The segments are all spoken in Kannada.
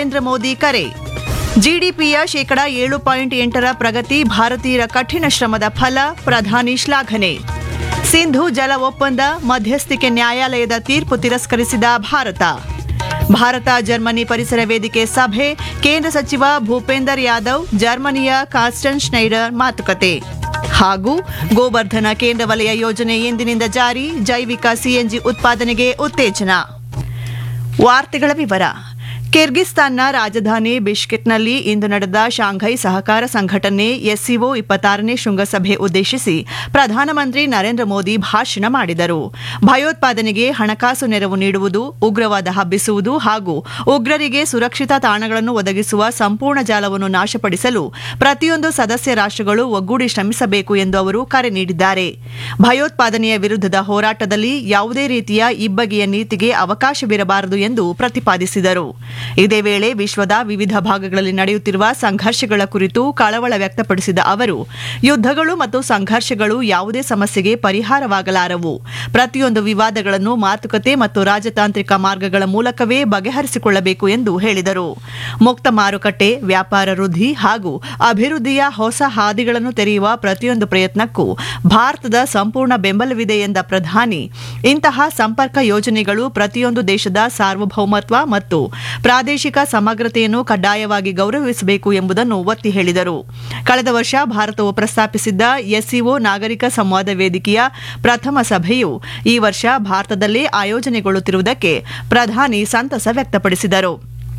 ನರೇಂದ್ರ ಮೋದಿ ಕರೆ ಜಿಡಿಪಿಯ ಶೇಕಡ ಏಳು ಪಾಯಿಂಟ್ ಎಂಟರ ಪ್ರಗತಿ ಭಾರತೀಯರ ಕಠಿಣ ಶ್ರಮದ ಫಲ ಪ್ರಧಾನಿ ಶ್ಲಾಘನೆ ಸಿಂಧು ಜಲ ಒಪ್ಪಂದ ಮಧ್ಯಸ್ಥಿಕೆ ನ್ಯಾಯಾಲಯದ ತೀರ್ಪು ತಿರಸ್ಕರಿಸಿದ ಭಾರತ ಭಾರತ ಜರ್ಮನಿ ಪರಿಸರ ವೇದಿಕೆ ಸಭೆ ಕೇಂದ್ರ ಸಚಿವ ಭೂಪೇಂದರ್ ಯಾದವ್ ಜರ್ಮನಿಯ ಕಾಸ್ಟನ್ ಸ್ನೈಡರ್ ಮಾತುಕತೆ ಹಾಗೂ ಗೋವರ್ಧನ ಕೇಂದ್ರ ವಲಯ ಯೋಜನೆ ಎಂದಿನಿಂದ ಜಾರಿ ಜೈವಿಕ ಸಿಎನ್ಜಿ ಉತ್ಪಾದನೆಗೆ ಉತ್ತೇಜನ ವಾರ್ತೆಗಳ ವಿವರ ಕಿರ್ಗಿಸ್ತಾನ್ನ ರಾಜಧಾನಿ ಬಿಷ್ಕೆಟ್ನಲ್ಲಿ ಇಂದು ನಡೆದ ಶಾಂಘೈ ಸಹಕಾರ ಸಂಘಟನೆ ಎಸ್ಸಿಒ ಇಪ್ಪತ್ತಾರನೇ ಶೃಂಗಸಭೆ ಉದ್ದೇಶಿಸಿ ಪ್ರಧಾನಮಂತ್ರಿ ನರೇಂದ್ರ ಮೋದಿ ಭಾಷಣ ಮಾಡಿದರು ಭಯೋತ್ಪಾದನೆಗೆ ಹಣಕಾಸು ನೆರವು ನೀಡುವುದು ಉಗ್ರವಾದ ಹಬ್ಬಿಸುವುದು ಹಾಗೂ ಉಗ್ರರಿಗೆ ಸುರಕ್ಷಿತ ತಾಣಗಳನ್ನು ಒದಗಿಸುವ ಸಂಪೂರ್ಣ ಜಾಲವನ್ನು ನಾಶಪಡಿಸಲು ಪ್ರತಿಯೊಂದು ಸದಸ್ಯ ರಾಷ್ಟ್ರಗಳು ಒಗ್ಗೂಡಿ ಶ್ರಮಿಸಬೇಕು ಎಂದು ಅವರು ಕರೆ ನೀಡಿದ್ದಾರೆ ಭಯೋತ್ಪಾದನೆಯ ವಿರುದ್ಧದ ಹೋರಾಟದಲ್ಲಿ ಯಾವುದೇ ರೀತಿಯ ಇಬ್ಬಗೆಯ ನೀತಿಗೆ ಅವಕಾಶವಿರಬಾರದು ಎಂದು ಪ್ರತಿಪಾದಿಸಿದರು ಇದೇ ವೇಳೆ ವಿಶ್ವದ ವಿವಿಧ ಭಾಗಗಳಲ್ಲಿ ನಡೆಯುತ್ತಿರುವ ಸಂಘರ್ಷಗಳ ಕುರಿತು ಕಳವಳ ವ್ಯಕ್ತಪಡಿಸಿದ ಅವರು ಯುದ್ಧಗಳು ಮತ್ತು ಸಂಘರ್ಷಗಳು ಯಾವುದೇ ಸಮಸ್ಯೆಗೆ ಪರಿಹಾರವಾಗಲಾರವು ಪ್ರತಿಯೊಂದು ವಿವಾದಗಳನ್ನು ಮಾತುಕತೆ ಮತ್ತು ರಾಜತಾಂತ್ರಿಕ ಮಾರ್ಗಗಳ ಮೂಲಕವೇ ಬಗೆಹರಿಸಿಕೊಳ್ಳಬೇಕು ಎಂದು ಹೇಳಿದರು ಮುಕ್ತ ಮಾರುಕಟ್ಟೆ ವ್ಯಾಪಾರ ವೃದ್ಧಿ ಹಾಗೂ ಅಭಿವೃದ್ಧಿಯ ಹೊಸ ಹಾದಿಗಳನ್ನು ತೆರೆಯುವ ಪ್ರತಿಯೊಂದು ಪ್ರಯತ್ನಕ್ಕೂ ಭಾರತದ ಸಂಪೂರ್ಣ ಬೆಂಬಲವಿದೆ ಎಂದ ಪ್ರಧಾನಿ ಇಂತಹ ಸಂಪರ್ಕ ಯೋಜನೆಗಳು ಪ್ರತಿಯೊಂದು ದೇಶದ ಸಾರ್ವಭೌಮತ್ವ ಮತ್ತು ಪ್ರಾದೇಶಿಕ ಸಮಗ್ರತೆಯನ್ನು ಕಡ್ಡಾಯವಾಗಿ ಗೌರವಿಸಬೇಕು ಎಂಬುದನ್ನು ಒತ್ತಿ ಹೇಳಿದರು ಕಳೆದ ವರ್ಷ ಭಾರತವು ಪ್ರಸ್ತಾಪಿಸಿದ್ದ ಎಸ್ಸಿಒ ನಾಗರಿಕ ಸಂವಾದ ವೇದಿಕೆಯ ಪ್ರಥಮ ಸಭೆಯು ಈ ವರ್ಷ ಭಾರತದಲ್ಲೇ ಆಯೋಜನೆಗೊಳ್ಳುತ್ತಿರುವುದಕ್ಕೆ ಪ್ರಧಾನಿ ಸಂತಸ ವ್ಯಕ್ತಪಡಿಸಿದರು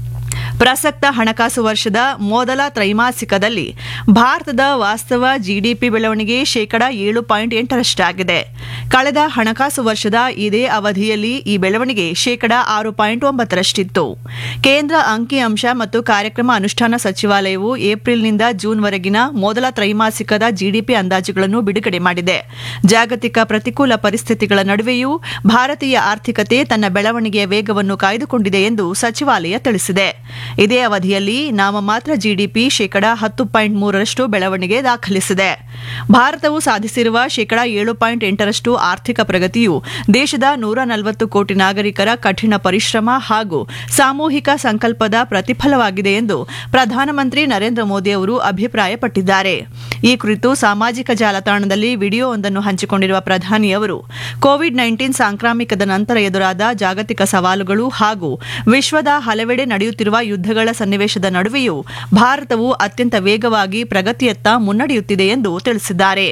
ಪ್ರಸಕ್ತ ಹಣಕಾಸು ವರ್ಷದ ಮೊದಲ ತ್ರೈಮಾಸಿಕದಲ್ಲಿ ಭಾರತದ ವಾಸ್ತವ ಜಿಡಿಪಿ ಬೆಳವಣಿಗೆ ಶೇಕಡ ಏಳು ಪಾಯಿಂಟ್ ಎಂಟರಷ್ಟಾಗಿದೆ ಕಳೆದ ಹಣಕಾಸು ವರ್ಷದ ಇದೇ ಅವಧಿಯಲ್ಲಿ ಈ ಬೆಳವಣಿಗೆ ಶೇಕಡ ಆರು ಪಾಯಿಂಟ್ ಒಂಬತ್ತರಷ್ಟಿತ್ತು ಕೇಂದ್ರ ಅಂಕಿಅಂಶ ಮತ್ತು ಕಾರ್ಯಕ್ರಮ ಅನುಷ್ಠಾನ ಸಚಿವಾಲಯವು ಏಪ್ರಿಲ್ನಿಂದ ಜೂನ್ವರೆಗಿನ ಮೊದಲ ತ್ರೈಮಾಸಿಕದ ಜಿಡಿಪಿ ಅಂದಾಜುಗಳನ್ನು ಬಿಡುಗಡೆ ಮಾಡಿದೆ ಜಾಗತಿಕ ಪ್ರತಿಕೂಲ ಪರಿಸ್ಥಿತಿಗಳ ನಡುವೆಯೂ ಭಾರತೀಯ ಆರ್ಥಿಕತೆ ತನ್ನ ಬೆಳವಣಿಗೆಯ ವೇಗವನ್ನು ಕಾಯ್ದುಕೊಂಡಿದೆ ಎಂದು ಸಚಿವಾಲಯ ತಿಳಿಸಿದೆ ಇದೇ ಅವಧಿಯಲ್ಲಿ ನಾಮಮಾತ್ರ ಜಿಡಿಪಿ ಶೇಕಡ ಹತ್ತು ಪಾಯಿಂಟ್ ಮೂರರಷ್ಟು ಬೆಳವಣಿಗೆ ದಾಖಲಿಸಿದೆ ಭಾರತವು ಸಾಧಿಸಿರುವ ಶೇಕಡ ಏಳು ಪಾಯಿಂಟ್ ಎಂಟರಷ್ಟು ಆರ್ಥಿಕ ಪ್ರಗತಿಯು ದೇಶದ ನೂರ ನಲವತ್ತು ಕೋಟಿ ನಾಗರಿಕರ ಕಠಿಣ ಪರಿಶ್ರಮ ಹಾಗೂ ಸಾಮೂಹಿಕ ಸಂಕಲ್ಪದ ಪ್ರತಿಫಲವಾಗಿದೆ ಎಂದು ಪ್ರಧಾನಮಂತ್ರಿ ನರೇಂದ್ರ ಮೋದಿ ಅವರು ಅಭಿಪ್ರಾಯಪಟ್ಟಿದ್ದಾರೆ ಈ ಕುರಿತು ಸಾಮಾಜಿಕ ಜಾಲತಾಣದಲ್ಲಿ ವಿಡಿಯೋವೊಂದನ್ನು ಹಂಚಿಕೊಂಡಿರುವ ಪ್ರಧಾನಿ ಅವರು ಕೋವಿಡ್ ನೈನ್ಟೀನ್ ಸಾಂಕ್ರಾಮಿಕದ ನಂತರ ಎದುರಾದ ಜಾಗತಿಕ ಸವಾಲುಗಳು ಹಾಗೂ ವಿಶ್ವದ ಹಲವೆಡೆ ನಡೆಯುತ್ತಿರುವ ಯುದ್ಧಗಳ ಸನ್ನಿವೇಶದ ನಡುವೆಯೂ ಭಾರತವು ಅತ್ಯಂತ ವೇಗವಾಗಿ ಪ್ರಗತಿಯತ್ತ ಮುನ್ನಡೆಯುತ್ತಿದೆ ಎಂದು ತಿಳಿಸಿದ್ದಾರೆ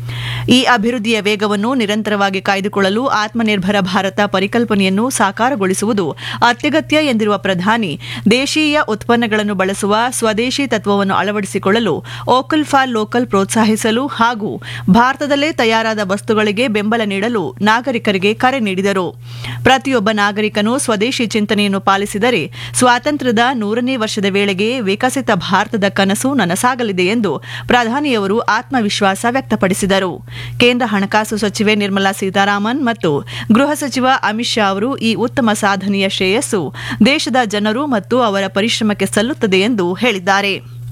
ಈ ಅಭಿವೃದ್ಧಿಯ ವೇಗವನ್ನು ನಿರಂತರವಾಗಿ ಕಾಯ್ದುಕೊಳ್ಳಲು ಆತ್ಮನಿರ್ಭರ ಭಾರತ ಪರಿಕಲ್ಪನೆಯನ್ನು ಸಾಕಾರಗೊಳಿಸುವುದು ಅತ್ಯಗತ್ಯ ಎಂದಿರುವ ಪ್ರಧಾನಿ ದೇಶೀಯ ಉತ್ಪನ್ನಗಳನ್ನು ಬಳಸುವ ಸ್ವದೇಶಿ ತತ್ವವನ್ನು ಅಳವಡಿಸಿಕೊಳ್ಳಲು ಓಕಲ್ ಫಾರ್ ಲೋಕಲ್ ಪ್ರೋತ್ಸಾಹಿಸಲು ಹಾಗೂ ಭಾರತದಲ್ಲೇ ತಯಾರಾದ ವಸ್ತುಗಳಿಗೆ ಬೆಂಬಲ ನೀಡಲು ನಾಗರಿಕರಿಗೆ ಕರೆ ನೀಡಿದರು ಪ್ರತಿಯೊಬ್ಬ ನಾಗರಿಕನು ಸ್ವದೇಶಿ ಚಿಂತನೆಯನ್ನು ಪಾಲಿಸಿದರೆ ಸ್ವಾತಂತ್ರ್ಯದ ನೂರನೇ ವರ್ಷದ ವೇಳೆಗೆ ವಿಕಸಿತ ಭಾರತದ ಕನಸು ನನಸಾಗಲಿದೆ ಎಂದು ಪ್ರಧಾನಿಯವರು ಆತ್ಮವಿಶ್ವಾಸ ವ್ಯಕ್ತಪಡಿಸಿದರು ಕೇಂದ್ರ ಹಣಕಾಸು ಸಚಿವೆ ನಿರ್ಮಲಾ ಸೀತಾರಾಮನ್ ಮತ್ತು ಗೃಹ ಸಚಿವ ಅಮಿತ್ ಶಾ ಅವರು ಈ ಉತ್ತಮ ಸಾಧನೆಯ ಶ್ರೇಯಸ್ಸು ದೇಶದ ಜನರು ಮತ್ತು ಅವರ ಪರಿಶ್ರಮಕ್ಕೆ ಸಲ್ಲುತ್ತದೆ ಎಂದು ಹೇಳಿದ್ದಾರೆ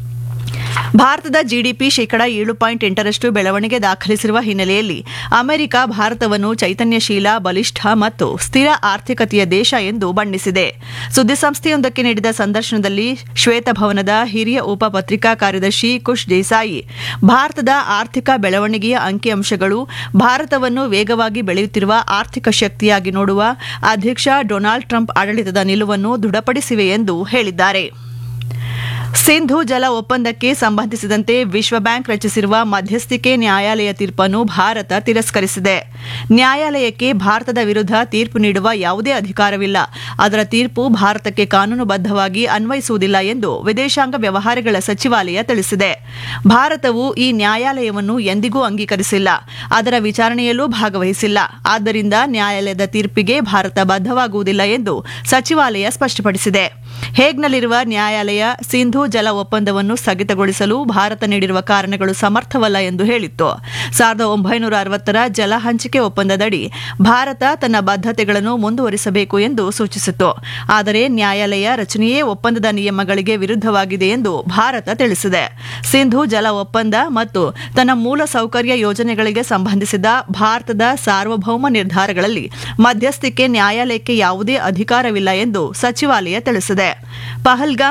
ಭಾರತದ ಜಿಡಿಪಿ ಶೇಕಡ ಏಳು ಪಾಯಿಂಟ್ ಎಂಟರಷ್ಟು ಬೆಳವಣಿಗೆ ದಾಖಲಿಸಿರುವ ಹಿನ್ನೆಲೆಯಲ್ಲಿ ಅಮೆರಿಕ ಭಾರತವನ್ನು ಚೈತನ್ಯಶೀಲ ಬಲಿಷ್ಠ ಮತ್ತು ಸ್ಥಿರ ಆರ್ಥಿಕತೆಯ ದೇಶ ಎಂದು ಬಣ್ಣಿಸಿದೆ ಸುದ್ದಿಸಂಸ್ಥೆಯೊಂದಕ್ಕೆ ನೀಡಿದ ಸಂದರ್ಶನದಲ್ಲಿ ಶ್ವೇತಭವನದ ಹಿರಿಯ ಉಪ ಪತ್ರಿಕಾ ಕಾರ್ಯದರ್ಶಿ ಕುಶ್ ದೇಸಾಯಿ ಭಾರತದ ಆರ್ಥಿಕ ಬೆಳವಣಿಗೆಯ ಅಂಕಿಅಂಶಗಳು ಭಾರತವನ್ನು ವೇಗವಾಗಿ ಬೆಳೆಯುತ್ತಿರುವ ಆರ್ಥಿಕ ಶಕ್ತಿಯಾಗಿ ನೋಡುವ ಅಧ್ಯಕ್ಷ ಡೊನಾಲ್ಡ್ ಟ್ರಂಪ್ ಆಡಳಿತದ ನಿಲುವನ್ನು ದೃಢಪಡಿಸಿವೆ ಎಂದು ಹೇಳಿದ್ದಾರೆ ಸಿಂಧು ಜಲ ಒಪ್ಪಂದಕ್ಕೆ ಸಂಬಂಧಿಸಿದಂತೆ ವಿಶ್ವ ಬ್ಯಾಂಕ್ ರಚಿಸಿರುವ ಮಧ್ಯಸ್ಥಿಕೆ ನ್ಯಾಯಾಲಯ ತೀರ್ಪನ್ನು ಭಾರತ ತಿರಸ್ಕರಿಸಿದೆ ನ್ಯಾಯಾಲಯಕ್ಕೆ ಭಾರತದ ವಿರುದ್ಧ ತೀರ್ಪು ನೀಡುವ ಯಾವುದೇ ಅಧಿಕಾರವಿಲ್ಲ ಅದರ ತೀರ್ಪು ಭಾರತಕ್ಕೆ ಕಾನೂನುಬದ್ಧವಾಗಿ ಅನ್ವಯಿಸುವುದಿಲ್ಲ ಎಂದು ವಿದೇಶಾಂಗ ವ್ಯವಹಾರಗಳ ಸಚಿವಾಲಯ ತಿಳಿಸಿದೆ ಭಾರತವು ಈ ನ್ಯಾಯಾಲಯವನ್ನು ಎಂದಿಗೂ ಅಂಗೀಕರಿಸಿಲ್ಲ ಅದರ ವಿಚಾರಣೆಯಲ್ಲೂ ಭಾಗವಹಿಸಿಲ್ಲ ಆದ್ದರಿಂದ ನ್ಯಾಯಾಲಯದ ತೀರ್ಪಿಗೆ ಭಾರತ ಬದ್ಧವಾಗುವುದಿಲ್ಲ ಎಂದು ಸಚಿವಾಲಯ ಸ್ಪಷ್ಟಪಡಿಸಿದೆ ಹೇಗ್ನಲ್ಲಿರುವ ನ್ಯಾಯಾಲಯ ಸಿಂಧು ಜಲ ಒಪ್ಪಂದವನ್ನು ಸ್ಥಗಿತಗೊಳಿಸಲು ಭಾರತ ನೀಡಿರುವ ಕಾರಣಗಳು ಸಮರ್ಥವಲ್ಲ ಎಂದು ಹೇಳಿತ್ತು ಸಾವಿರದ ಒಂಬೈನೂರ ಅರವತ್ತರ ಜಲ ಹಂಚಿಕೆ ಒಪ್ಪಂದದಡಿ ಭಾರತ ತನ್ನ ಬದ್ಧತೆಗಳನ್ನು ಮುಂದುವರಿಸಬೇಕು ಎಂದು ಸೂಚಿಸಿತ್ತು ಆದರೆ ನ್ಯಾಯಾಲಯ ರಚನೆಯೇ ಒಪ್ಪಂದದ ನಿಯಮಗಳಿಗೆ ವಿರುದ್ಧವಾಗಿದೆ ಎಂದು ಭಾರತ ತಿಳಿಸಿದೆ ಸಿಂಧು ಜಲ ಒಪ್ಪಂದ ಮತ್ತು ತನ್ನ ಮೂಲ ಸೌಕರ್ಯ ಯೋಜನೆಗಳಿಗೆ ಸಂಬಂಧಿಸಿದ ಭಾರತದ ಸಾರ್ವಭೌಮ ನಿರ್ಧಾರಗಳಲ್ಲಿ ಮಧ್ಯಸ್ಥಿಕೆ ನ್ಯಾಯಾಲಯಕ್ಕೆ ಯಾವುದೇ ಅಧಿಕಾರವಿಲ್ಲ ಎಂದು ಸಚಿವಾಲಯ ತಿಳಿಸಿದೆ ಪಹಲ್ಗಾಮ್